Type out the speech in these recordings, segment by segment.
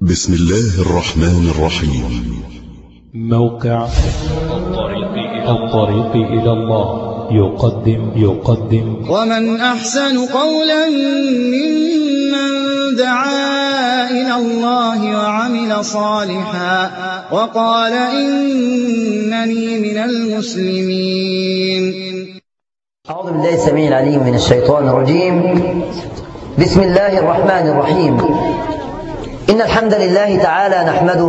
بسم الله الرحمن الرحيم موقع الطريق إلى الله يقدم يقدم ومن أحسن قولا ممن دعا إلى الله وعمل صالحا وقال إنني من المسلمين أعوذ بالله السميع العليم من الشيطان الرجيم بسم الله الرحمن الرحيم إن الحمد لله تعالى نحمده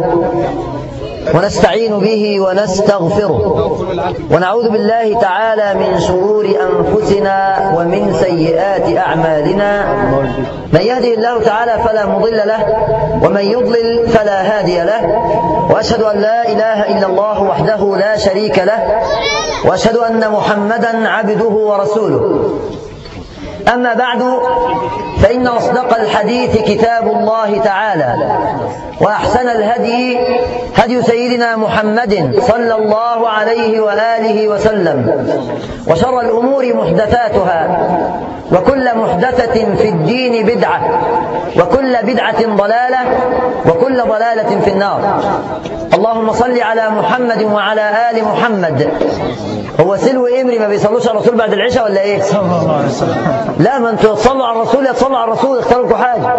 ونستعين به ونستغفره ونعوذ بالله تعالى من شرور أنفسنا ومن سيئات أعمالنا من يهده الله تعالى فلا مضل له ومن يضلل فلا هادي له وأشهد أن لا إله إلا الله وحده لا شريك له وأشهد أن محمدا عبده ورسوله أما بعد فإن أصدق الحديث كتاب الله تعالى وأحسن الهدي هدي سيدنا محمد صلى الله عليه وآله وسلم وشر الأمور محدثاتها وكل محدثة في الدين بدعة وكل بدعة ضلالة وكل ضلالة في النار اللهم صل على محمد وعلى آل محمد هو سلو إمري ما بيصلوش على الرسول بعد العشاء ولا إيه؟ صلى الله عليه وسلم لا ما انتوا تصلوا على الرسول يا تصلوا على الرسول اختاروا لكم حاجة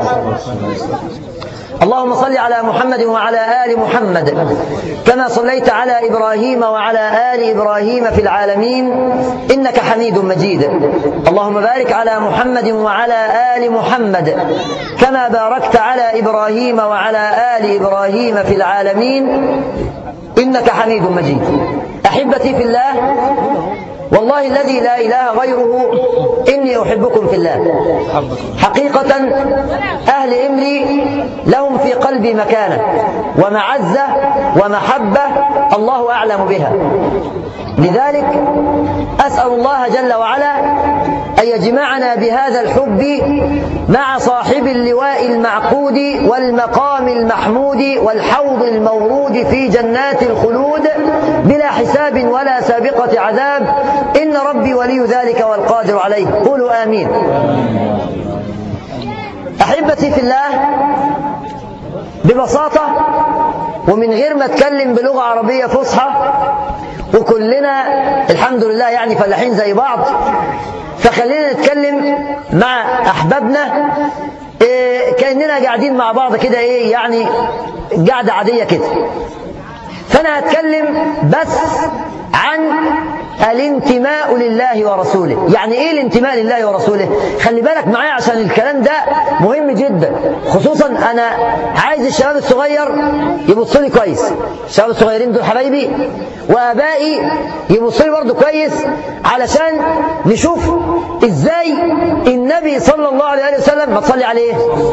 اللهم صل على محمد وعلى آل محمد كما صليت على إبراهيم وعلى آل إبراهيم في العالمين إنك حميد مجيد اللهم بارك على محمد وعلى آل محمد كما باركت على إبراهيم وعلى آل إبراهيم في العالمين إنك حميد مجيد أحبتي في الله والله الذي لا إله غيره إني أحبكم في الله حقيقة أهل إمري لهم في قلبي مكانة ومعزة ومحبة الله أعلم بها لذلك أسأل الله جل وعلا أن يجمعنا بهذا الحب مع صاحب اللواء المعقود والمقام المحمود والحوض المورود في جنات الخلود بلا حساب ولا سابقة عذاب إن ربي ولي ذلك والقادر عليه قولوا آمين أحبتي في الله ببساطة ومن غير ما اتكلم بلغة عربية فصحى وكلنا الحمد لله يعني فلاحين زي بعض فخلينا نتكلم مع أحبابنا إيه كأننا قاعدين مع بعض كده إيه يعني قاعدة عادية كده فأنا هتكلم بس عن الانتماء لله ورسوله يعني ايه الانتماء لله ورسوله خلي بالك معايا عشان الكلام ده مهم جدا خصوصا انا عايز الشباب الصغير يبصوا لي كويس الشباب الصغيرين دول حبايبي وابائي يبصوا لي برضه كويس علشان نشوف ازاي النبي صلى الله عليه وسلم ما تصلي عليه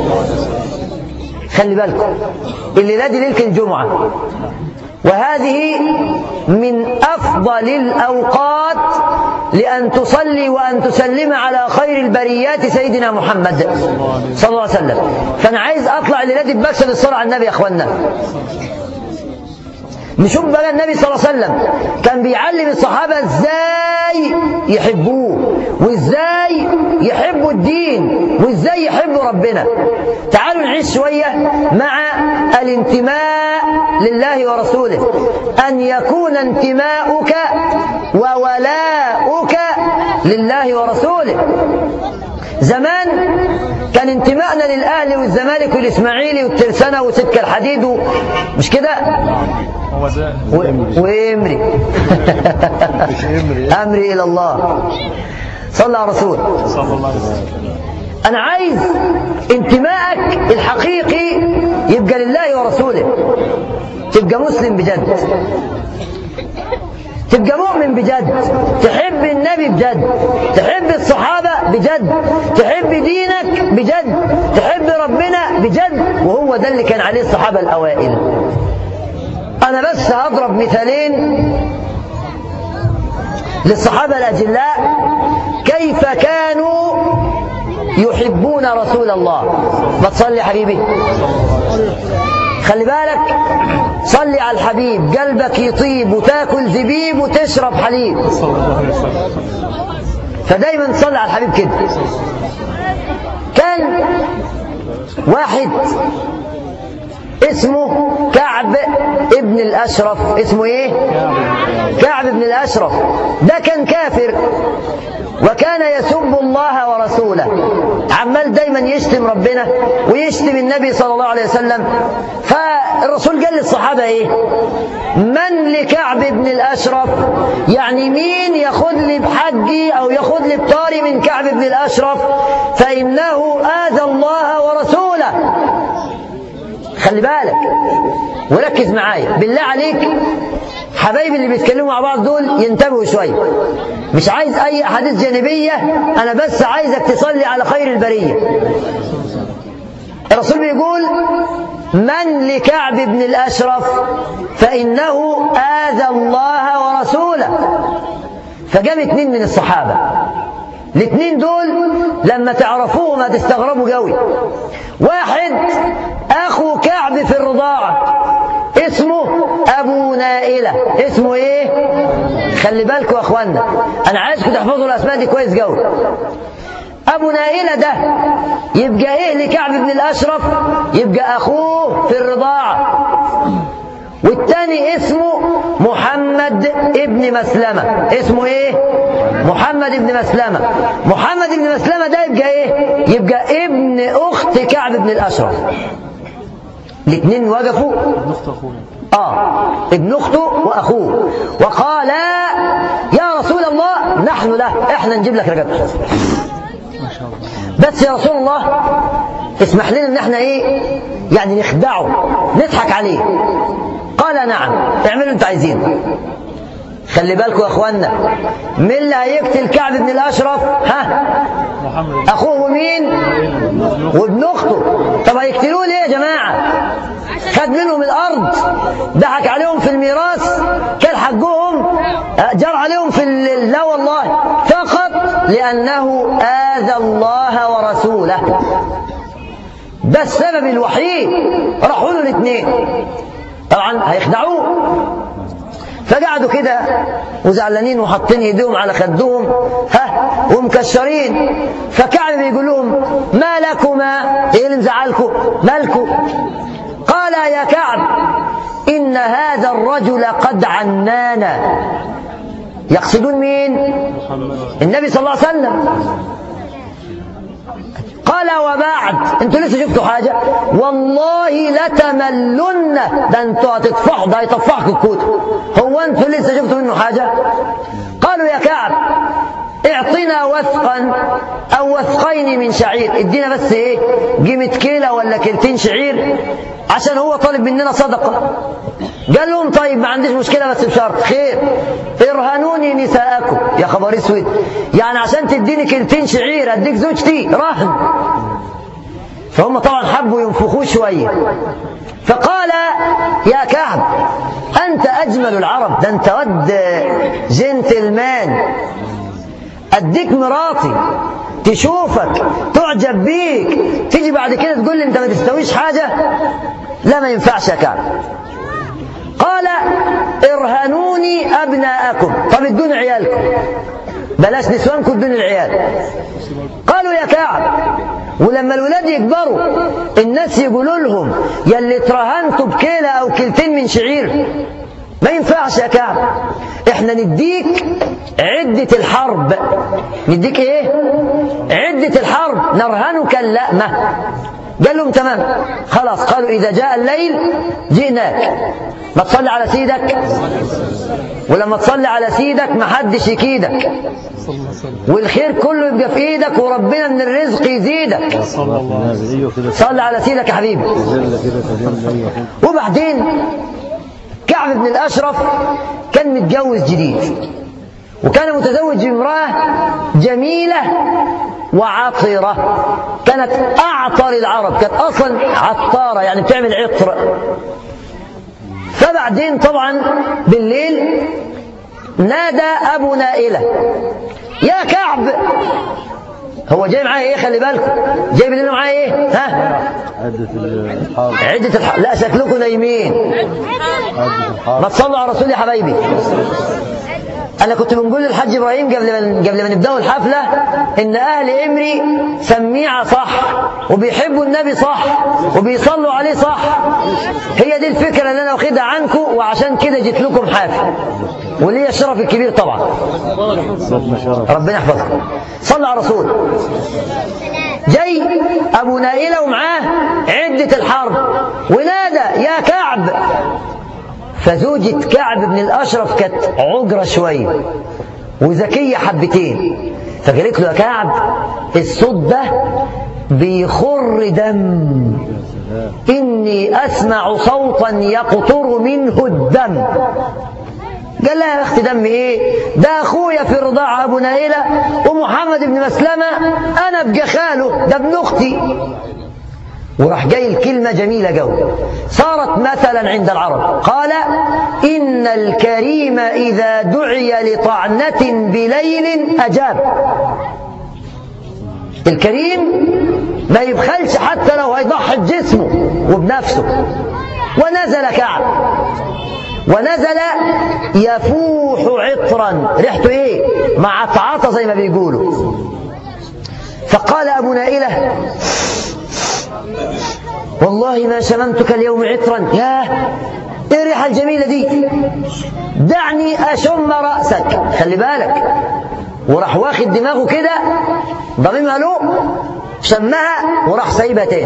خلي بالكم الليله دي ليله الجمعه وهذه من أفضل الأوقات لأن تصلي وأن تسلم على خير البريات سيدنا محمد صلى الله عليه وسلم فأنا عايز أطلع الليلة ببكسة للصلاة على النبي يا أخوانا نشوف بقى النبي صلى الله عليه وسلم كان بيعلم الصحابة ازاي يحبوه وازاي يحبوا الدين وازاي يحبوا ربنا تعالوا نعيش شوية مع الانتماء لله ورسوله أن يكون انتماؤك وولاؤك لله ورسوله زمان كان انتمائنا للأهلي والزمالك والإسماعيلي والترسانة وسكة الحديد مش كده وإمري أمري إلى الله صلى على رسول أنا عايز انتمائك الحقيقي يبقى لله ورسوله تبقى مسلم بجد تبقى مؤمن بجد تحب النبي بجد تحب الصحابة بجد تحب دينك بجد تحب ربنا بجد وهو ده اللي كان عليه الصحابة الأوائل أنا بس هضرب مثالين للصحابة الأجلاء كيف كانوا يحبون رسول الله ما تصلي حبيبي خلي بالك صلي على الحبيب قلبك يطيب وتاكل زبيب وتشرب حليب فدايما تصلي على الحبيب كده كان واحد اسمه كعب ابن الأشرف اسمه ايه كعب ابن الأشرف ده كان كافر وكان يسب الله ورسوله عمال دايما يشتم ربنا ويشتم النبي صلى الله عليه وسلم فالرسول قال للصحابة ايه من لكعب بن الأشرف يعني مين ياخد لي بحجي أو ياخد لي بطاري من كعب بن الأشرف فإنه آذى الله ورسوله خلي بالك وركز معايا بالله عليك حبايبي اللي بيتكلموا مع بعض دول ينتبهوا شويه مش عايز اي احاديث جانبيه انا بس عايزك تصلي على خير البريه الرسول بيقول من لكعب بن الاشرف فانه اذى الله ورسوله فجاب اتنين من الصحابه الاثنين دول لما تعرفوهم هتستغربوا قوي واحد اخو كعب في الرضاعه اسمه ابو نائله اسمه ايه خلي بالكم يا اخوانا انا عايزكم تحفظوا الاسماء دي كويس قوي ابو نائله ده يبقى ايه لكعب بن الاشرف يبقى اخوه في الرضاعه والتاني اسمه محمد ابن مسلمة اسمه ايه محمد ابن مسلمة محمد ابن مسلمة ده يبقى ايه يبقى ابن اخت كعب بن الاشرف الاثنين وقفوا اه ابن اخته واخوه وقال يا رسول الله نحن له احنا نجيب لك رقبته بس يا رسول الله اسمح لنا ان احنا ايه يعني نخدعه نضحك عليه قال نعم اعملوا انتوا عايزين خلي بالكم يا اخوانا مين اللي هيقتل كعب بن الاشرف ها اخوه مين وابن اخته طب هيقتلوه ليه يا جماعه خد منهم الارض ضحك عليهم في الميراث كان حقهم جر عليهم في ال- لا والله فقط لانه اذى الله ورسوله ده السبب الوحيد راحوا له الاثنين طبعا هيخدعوه فقعدوا كده وزعلانين وحاطين ايديهم على خدهم ها ومكشرين فكعب بيقول لهم ما لكما ايه اللي مزعلكم مالكم قال يا كعب ان هذا الرجل قد عنانا يقصدون مين النبي صلى الله عليه وسلم قال وبعد انتوا لسه شفتوا حاجه والله لتملن ده انتوا هتطفحوا ده هيطفحكم الكوت هو انتوا لسه شفتوا منه حاجه قالوا يا كعب اعطنا وثقا او وثقين من شعير ادينا بس ايه قيمه كيلة ولا كيلتين شعير عشان هو طالب مننا صدقه قال لهم طيب ما عنديش مشكله بس بشرط خير ارهنوني نساءكم يا خبر اسود يعني عشان تديني كيلتين شعير اديك زوجتي رهن فهم طبعا حبوا ينفخوه شويه فقال يا كعب انت اجمل العرب ده انت ود جنتلمان اديك مراتي تشوفك تعجب بيك تيجي بعد كده تقول لي انت ما تستويش حاجه لا ما ينفعش يا كعب قال ارهنوني ابناءكم طب ادوني عيالكم بلاش نسوانكم ادوني العيال قالوا يا كعب ولما الولاد يكبروا الناس يقولوا لهم يا اللي اترهنتوا بكيلة او كيلتين من شعير ما ينفعش يا كعب احنا نديك عدة الحرب نديك ايه عدة الحرب نرهنك اللأمة قال لهم تمام خلاص قالوا إذا جاء الليل جئناك ما تصلي على سيدك ولما تصلي على سيدك ما حدش يكيدك والخير كله يبقى في ايدك وربنا من الرزق يزيدك صلي على سيدك يا حبيبي وبعدين كعب بن الأشرف كان متجوز جديد وكان متزوج بامرأة جميلة وعطرة كانت أعطر العرب كانت أصلا عطارة يعني بتعمل عطر فبعدين طبعا بالليل نادى أبو نائلة يا كعب هو جاي معاه ايه خلي بالكم جاي بالليل معاه ايه ها عدة الحرب عدة الح... لا شكلكم نايمين عدة الحرب ما تصلوا على الرسول يا حبايبي أنا كنت بنقول للحاج إبراهيم قبل ما قبل ما نبدأوا الحفلة إن أهل إمري سميعة صح وبيحبوا النبي صح وبيصلوا عليه صح هي دي الفكرة اللي أنا واخدها عنكم وعشان كده جيت لكم حافل وليا الشرف الكبير طبعا صوتنا شرف ربنا يحفظكم صلوا على الرسول جاي ابو نائله ومعاه عده الحرب ونادى يا كعب فزوجة كعب بن الاشرف كانت عجرة شوية وذكية حبتين فقالت له يا كعب الصوت ده بيخر دم إني أسمع صوتا يقطر منه الدم قال لها يا اختي دم ايه ده اخويا في الرضاعه ابو نائله ومحمد بن مسلمه انا ابقى خاله ده ابن اختي وراح جاي الكلمه جميله جو صارت مثلا عند العرب قال ان الكريم اذا دعي لطعنه بليل اجاب الكريم ما يبخلش حتى لو هيضحي بجسمه وبنفسه ونزل كعب ونزل يفوح عطرا ريحته ايه معطعطه زي ما بيقولوا فقال ابو نائله والله ما شممتك اليوم عطرا ياه ايه الريحه الجميله دي دعني اشم راسك خلي بالك وراح واخد دماغه كده ضممها له شمها وراح سايبها تاني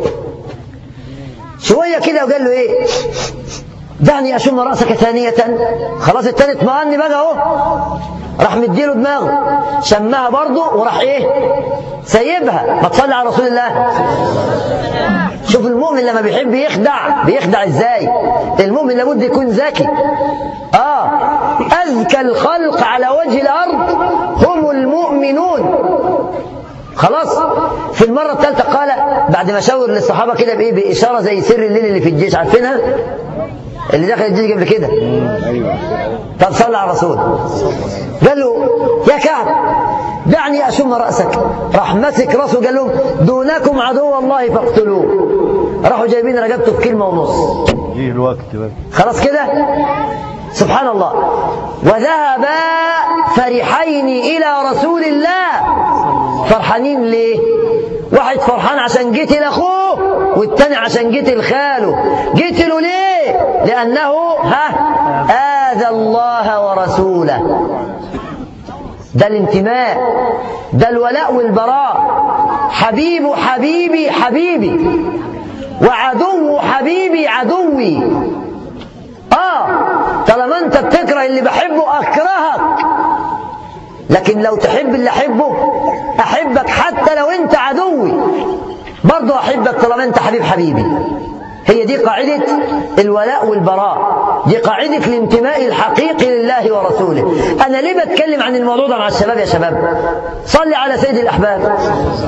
شويه كده وقال له ايه دعني اشم راسك ثانيه خلاص التاني اطمأن بقى اهو راح مديله دماغه شمها برضه وراح ايه سايبها ما تصلي على رسول الله شوف المؤمن لما بيحب يخدع بيخدع ازاي المؤمن لابد يكون ذكي اه اذكى الخلق على وجه الارض هم المؤمنون خلاص في المرة الثالثة قال بعد ما شاور للصحابة كده بإيه بإشارة زي سر الليل اللي في الجيش عارفينها اللي دخل الجيش قبل كده طب صلى على الرسول قال له يا كعب دعني أشم رأسك راح مسك راسه قال لهم دونكم عدو الله فاقتلوه راحوا جايبين رقبته في كلمة ونص جه الوقت بقى خلاص كده سبحان الله وذهبا فرحين إلى رسول الله فرحانين ليه واحد فرحان عشان قتل أخوه والتاني عشان قتل خاله قتلوا ليه لأنه ها آذى الله ورسوله ده الانتماء ده الولاء والبراء حبيب حبيبي حبيبي وعدو حبيبي عدوي اه طالما انت بتكره اللي بحبه اكرهك لكن لو تحب اللي احبه احبك حتى لو انت عدوي برضه احبك طالما انت حبيب حبيبي هي دي قاعدة الولاء والبراء دي قاعدة الانتماء الحقيقي لله ورسوله أنا ليه بتكلم عن الموضوع ده مع الشباب يا شباب صلي على سيد الأحباب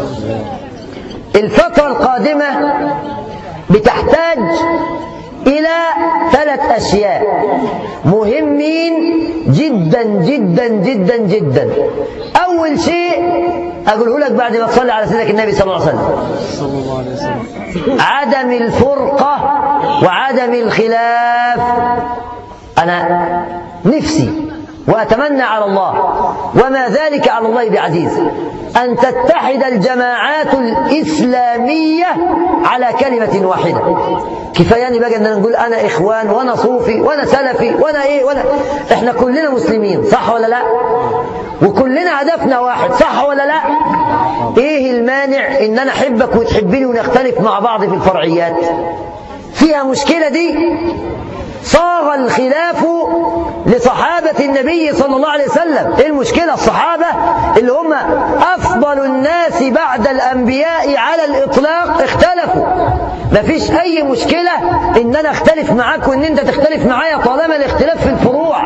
الفترة القادمة بتحتاج إلى ثلاث أشياء مهمين جدا جدا جدا جدا أول شيء أقوله لك بعد ما تصلي على سيدك النبي صلى الله عليه وسلم عدم الفرقة وعدم الخلاف أنا نفسي وأتمنى على الله وما ذلك على الله بعزيز أن تتحد الجماعات الإسلامية على كلمة واحدة كفاياني بقى أن نقول أنا إخوان وأنا صوفي وأنا سلفي وأنا إيه وأنا إحنا كلنا مسلمين صح ولا لا وكلنا هدفنا واحد صح ولا لا إيه المانع إن أنا أحبك وتحبني ونختلف مع بعض في الفرعيات فيها مشكلة دي صاغ الخلاف لصحابة النبي صلى الله عليه وسلم ايه المشكلة الصحابة اللي هم أفضل الناس بعد الأنبياء على الإطلاق اختلفوا مفيش أي مشكلة إن أنا أختلف معاك وإن أنت تختلف معايا طالما الاختلاف في الفروع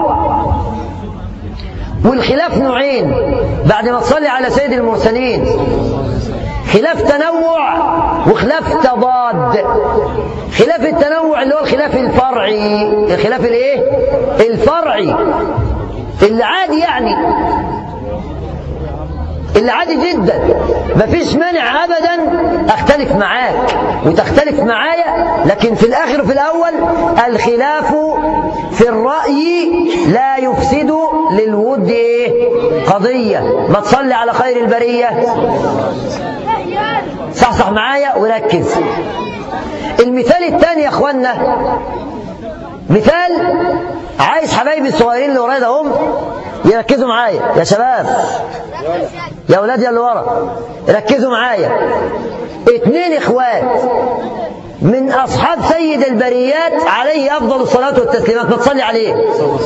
والخلاف نوعين بعد ما تصلي على سيد المرسلين خلاف تنوع وخلاف تضاد خلاف التنوع اللي هو الخلاف الفرعي الخلاف الايه الفرعي اللي عادي يعني اللي عادي جدا مفيش مانع ابدا اختلف معاك وتختلف معايا لكن في الاخر وفي الاول الخلاف في الراي لا يفسد للود ايه قضيه ما تصلي على خير البريه صحصح معايا وركز المثال الثاني يا اخوانا مثال عايز حبايبي الصغيرين اللي ورايا هم يركزوا معايا يا شباب يا اولاد يا اللي ورا ركزوا معايا اتنين اخوات من اصحاب سيد البريات عليه افضل الصلاه والتسليمات ما تصلي عليه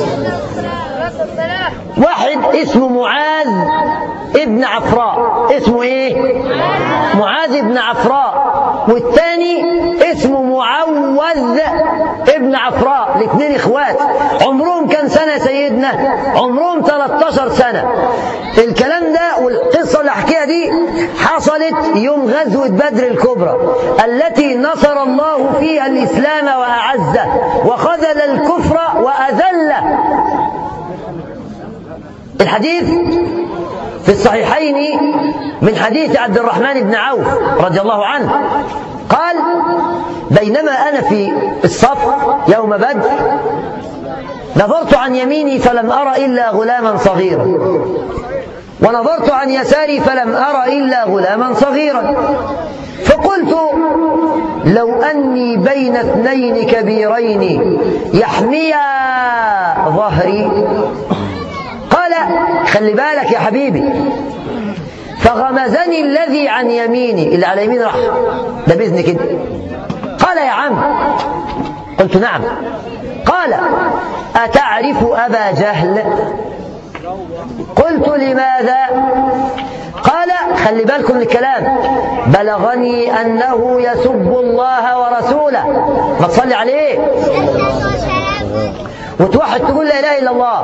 واحد اسمه معاذ ابن عفراء اسمه ايه معاذ ابن عفراء والتاني اسمه معوذ ابن عفراء الاثنين اخوات عمرهم كم سنه يا سيدنا عمرهم 13 سنه الكلام ده والقصه اللي احكيها دي حصلت يوم غزوه بدر الكبرى التي نصر الله فيها الاسلام واعزه وخذل الكفر واذله الحديث في الصحيحين من حديث عبد الرحمن بن عوف رضي الله عنه قال بينما أنا في الصف يوم بدر نظرت عن يميني فلم أرى إلا غلاما صغيرا ونظرت عن يساري فلم أرى إلا غلاما صغيرا فقلت لو أني بين اثنين كبيرين يحميا ظهري قال خلي بالك يا حبيبي فغمزني الذي عن يميني اللي على يمين راح ده بإذن كده قال يا عم قلت نعم قال أتعرف أبا جهل قلت لماذا قال خلي بالكم من الكلام بلغني أنه يسب الله ورسوله ما تصلي عليه وتوحد تقول لا إله إلا الله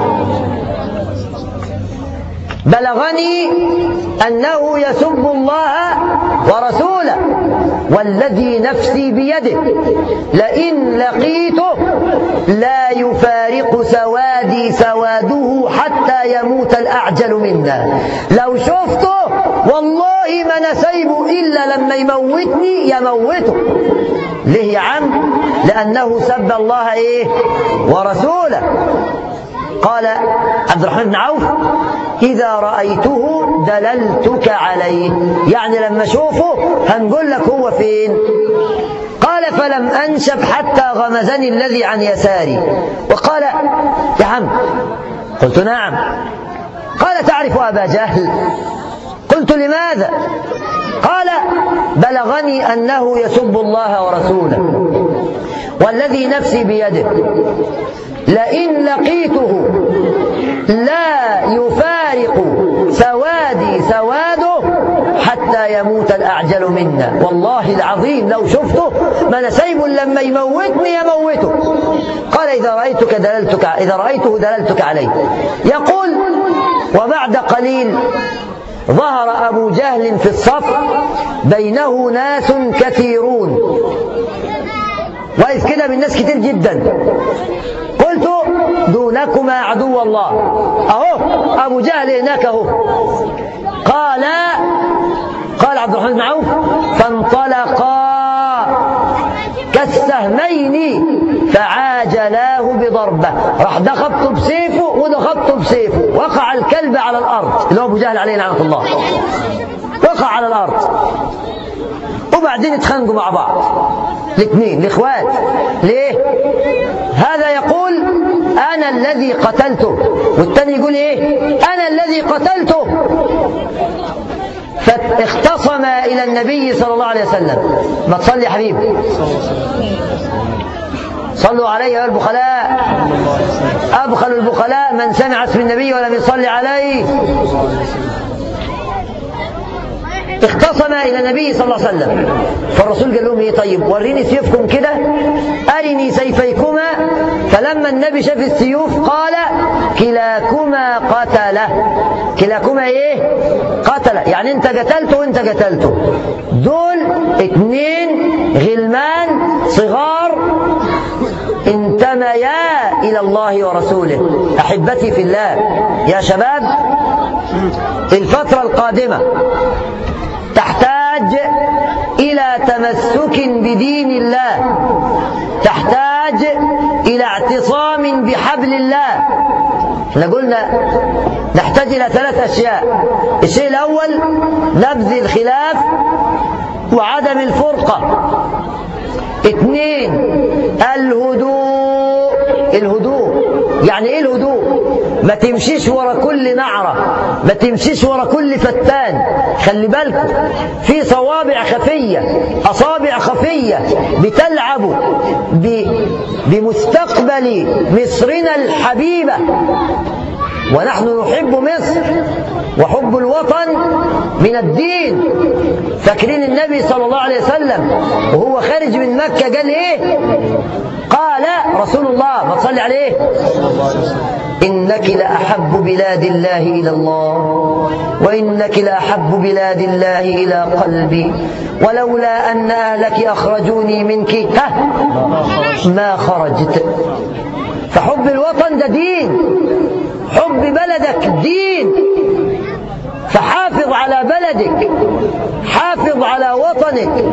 بلغني أنه يسب الله ورسوله والذي نفسي بيده لئن لقيته لا يفارق سوادي سواده حتى يموت الأعجل منا لو شفته والله ما نسيبه إلا لما يموتني يموته ليه يا عم لأنه سب الله إيه ورسوله قال عبد الرحمن بن عوف إذا رأيته دللتك عليه يعني لما أشوفه هنقول لك هو فين قال فلم أنشب حتى غمزني الذي عن يساري وقال يا عم قلت نعم قال تعرف أبا جهل قلت لماذا قال بلغني أنه يسب الله ورسوله والذي نفسي بيده لئن لقيته لا يفارق سوادي سواده حتى يموت الأعجل منا والله العظيم لو شفته ما نسيب لما يموتني يموته قال إذا رأيتك دللتك إذا رأيته دللتك عليه يقول وبعد قليل ظهر أبو جهل في الصف بينه ناس كثيرون واقف كده من ناس كتير جدا قلت دونكما عدو الله اهو ابو جهل هناك اهو قال قال عبد الرحمن بن عوف فانطلقا كالسهمين فعاجلاه بضربه راح ده خبطه بسيفه وده خبطه بسيفه وقع الكلب على الارض اللي هو ابو جهل عليه لعنه الله وقع على الارض وبعدين اتخانقوا مع بعض الاثنين الاخوات ليه هذا يقول انا الذي قتلته والثاني يقول ايه انا الذي قتلته فاختصم الى النبي صلى الله عليه وسلم ما تصلي يا حبيبي صلوا عليه يا البخلاء أبخل البخلاء من سمع اسم النبي ولم يصلي عليه اختصم الى النبي صلى الله عليه وسلم فالرسول قال لهم ايه طيب وريني سيفكم كده ارني سيفيكما فلما النبي شاف السيوف قال كلاكما قتله كلاكما ايه قتله يعني انت قتلته وانت قتلته دول اتنين غلمان صغار انتميا الى الله ورسوله احبتي في الله يا شباب الفترة القادمة تحتاج إلى تمسك بدين الله تحتاج إلى اعتصام بحبل الله احنا قلنا نحتاج إلى ثلاث أشياء الشيء الأول نبذ الخلاف وعدم الفرقة اثنين الهدوء الهدوء يعني ايه الهدوء ما تمشيش ورا كل نعرة ما تمشيش ورا كل فتان خلي بالكم في صوابع خفية أصابع خفية بتلعب ب... بمستقبل مصرنا الحبيبة ونحن نحب مصر وحب الوطن من الدين فاكرين النبي صلى الله عليه وسلم وهو خارج من مكة قال ايه قال رسول الله ما تصلي عليه إنك لأحب بلاد الله إلى الله وإنك لأحب بلاد الله إلى قلبي ولولا أن أهلك أخرجوني منك ها ما خرجت فحب الوطن ده دين حب بلدك دين فحافظ على بلدك حافظ على وطنك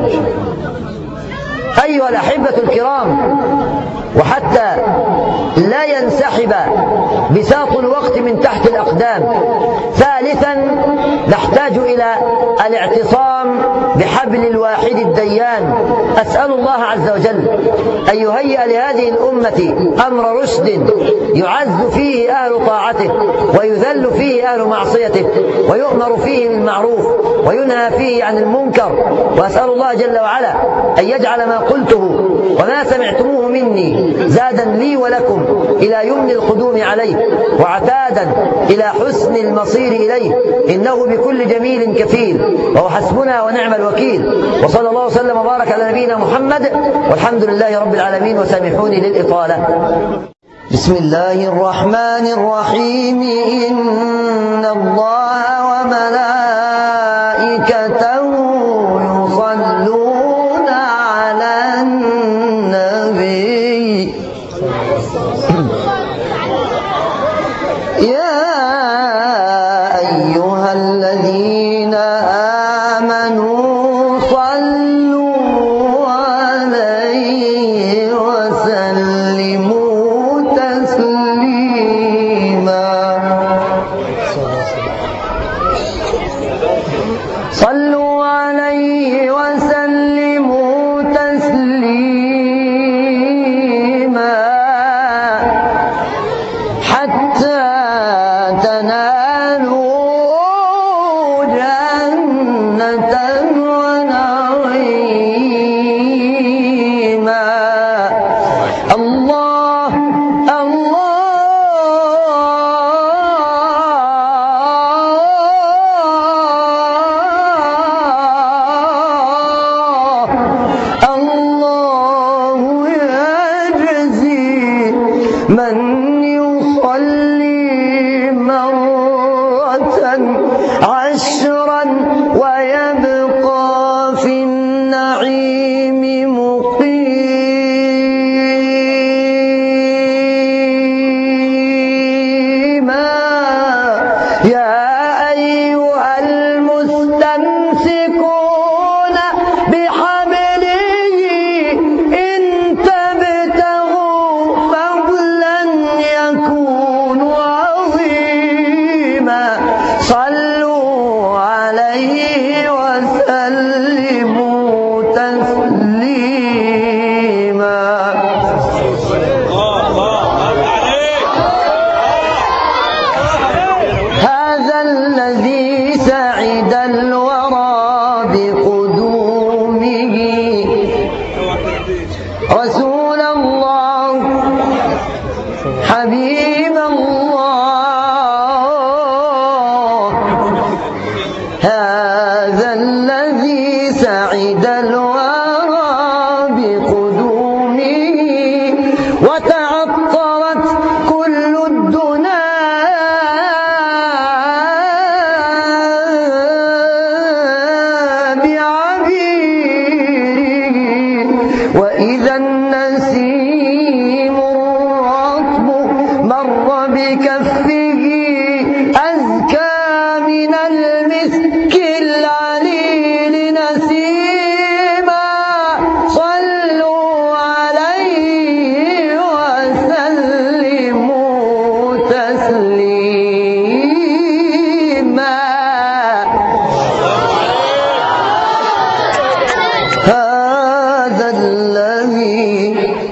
أيها الأحبة الكرام وحتى لا ينسحب بساط الوقت من تحت الأقدام ثالثا نحتاج إلى الاعتصام بحبل الواحد الديان أسأل الله عز وجل أن يهيئ لهذه الأمة أمر رشد يعز فيه أهل طاعته ويذل فيه أهل معصيته ويؤمر فيه بالمعروف وينهى فيه عن المنكر وأسأل الله جل وعلا أن يجعل ما قلته وما سمعتموه مني زادا لي ولكم إلى يمن القدوم عليه وعتادا إلى حسن المصير إليه إنه بكل جميل كفيل وهو حسبنا ونعم الوكيل وصلى الله وسلم وبارك على نبينا محمد والحمد لله رب العالمين وسامحوني للإطالة بسم الله الرحمن الرحيم إن الله وملائكته يصلون على النبي يا أيها الذين آمنوا صلوا عليه وسلموا تسليما صلوا عليه وسلموا تسليما حتى تنالوا جنة ونعيما الله الله الله يجزي من يصلي مرة عشرا ويبقى في النعيم مقيما يا أيها المستمسكون بحبله إن تبتغوا فضلا يكون عظيما صلوا عليه وسلموا تسليما هذا الذي سعد الورى بقدومه رسول الله حبيب الله هذا الذي سعد الورى بقدومه وتعطرت كل الدنا بعبيره وإذا النسيم الرطب مر بكفه أزكى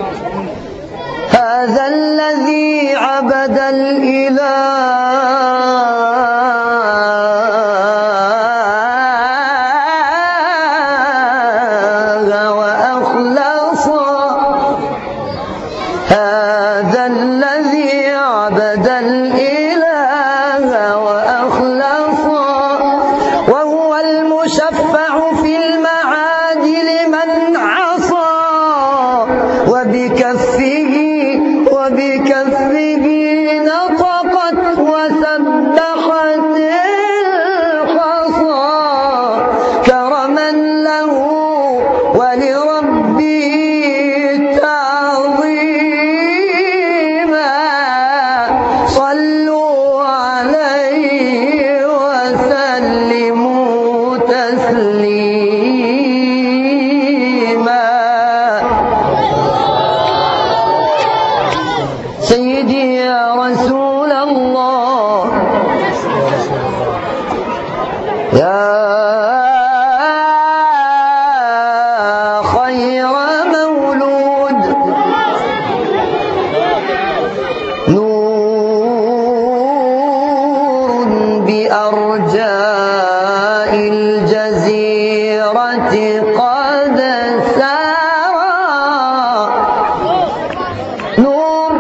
هذا الذي عبد الإله وأخلص هذا الذي عبد الإله وأخلص وهو المشفع في المعاد لمن عصى وبكفه وبكفه نطقت وسبحت الحصى كرما له ولربه تعظيما صلوا عليه وسلموا تسليما سيدي يا رسول الله يا خير مولود نور بأرجاء الجزيرة قد سرى نور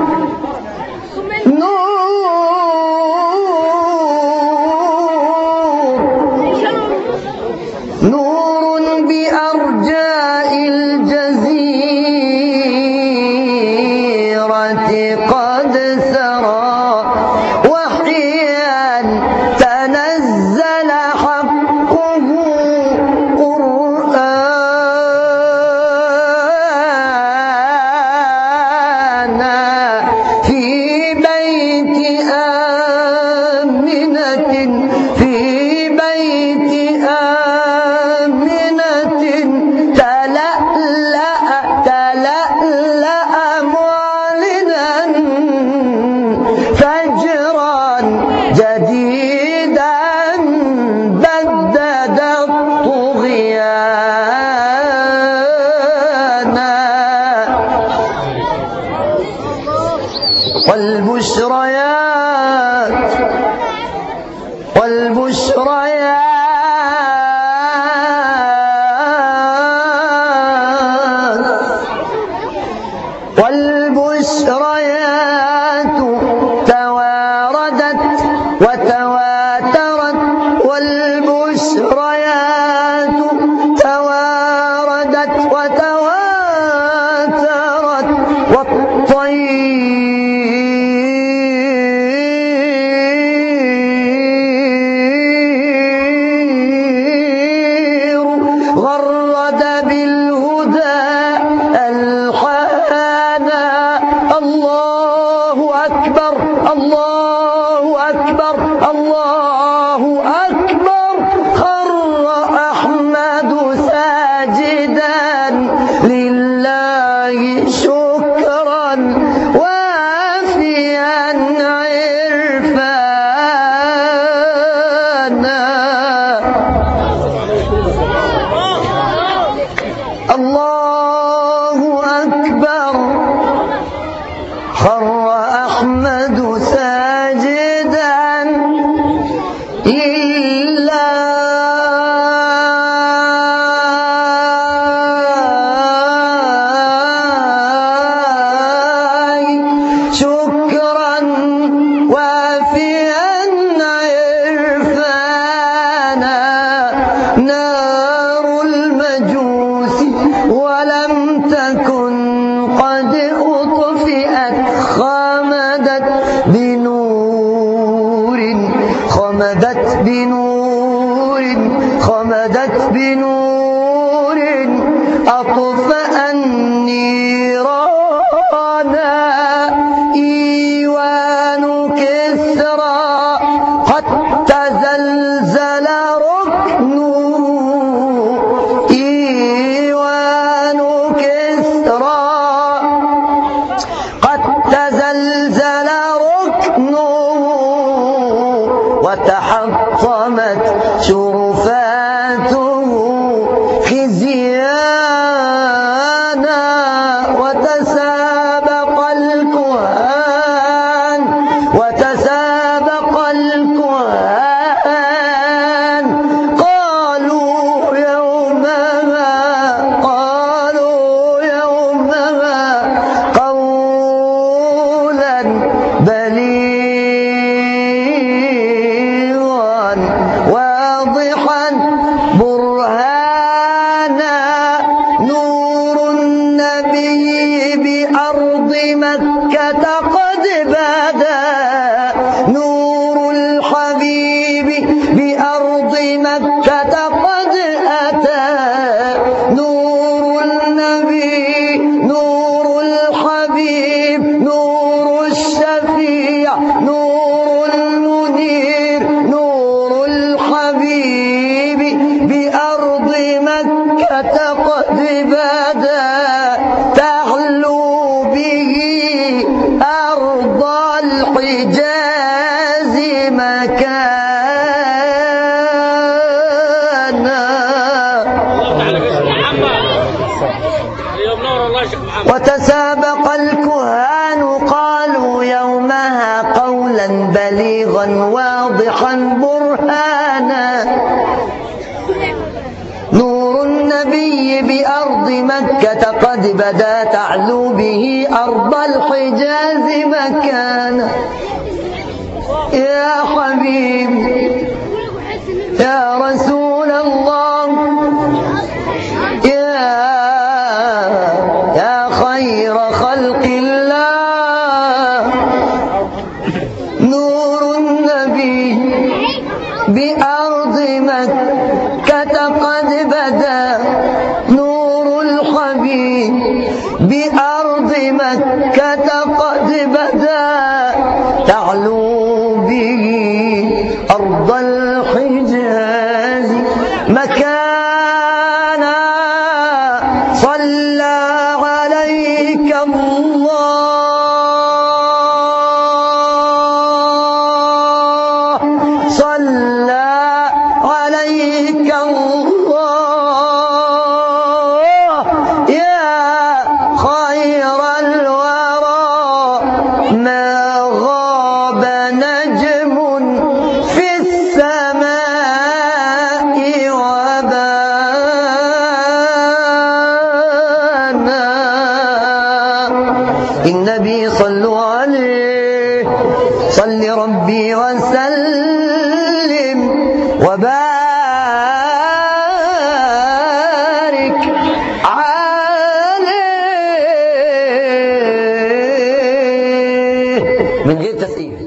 نور نور بأرجاء الجزيرة قد سرى وحيا تنزل حقه قرآنا في بيت آمنة في بيت آمنة تلألأ تلألأ معلنا فجرا جديدا بدد الطغيان والبشريات والبشريات والبشريات تواردت وتواترت والبشريات تواردت وتواترت والطير غرد بالهدى الحانا الله أكبر الله أكبر الله أكبر خر أحمد ساجدا لله شكرا وافيا عرفانا الله أكبر خر أحمد ساجدا لله شكرا وافيا عرفانا نار المجوس ولم تكن قد أطفئت خمدت بنور خمدت بنور خمدت بنور أطفأ النيران إيوان كسرى قد تزلزل ركنه إيوان كسرى قد تزلزل ركنه وتحطمت شرفاته بأرض مكة قد بدا نور الحبيب بأرض مكة قد أتى نور النبي نور الحبيب نور الشفيع نور المنير نور الحبيب بأرض مكة قد بدا تعلو به أرض الحجاز مكانا وتسابق الكهان قالوا يومها قولا بليغا واضحا برهانا نور النبي بأرض مكة قد بدا تعلو به أرض الحجاز مكانا يا حبيبي يا رسول الله يا يا خير خلق الله نور النبي بأرض مكة قد بدا نور الحبيب بأرض مكة قد بدا تعلو به أرض الحجاز مكانا صلى عليك الله صلى عليك الله يا خير الورى ما غاب نجم في السماء وبانا النبي صلوا عليه صل ربي وسلم وبارك عليه من غير تسئيل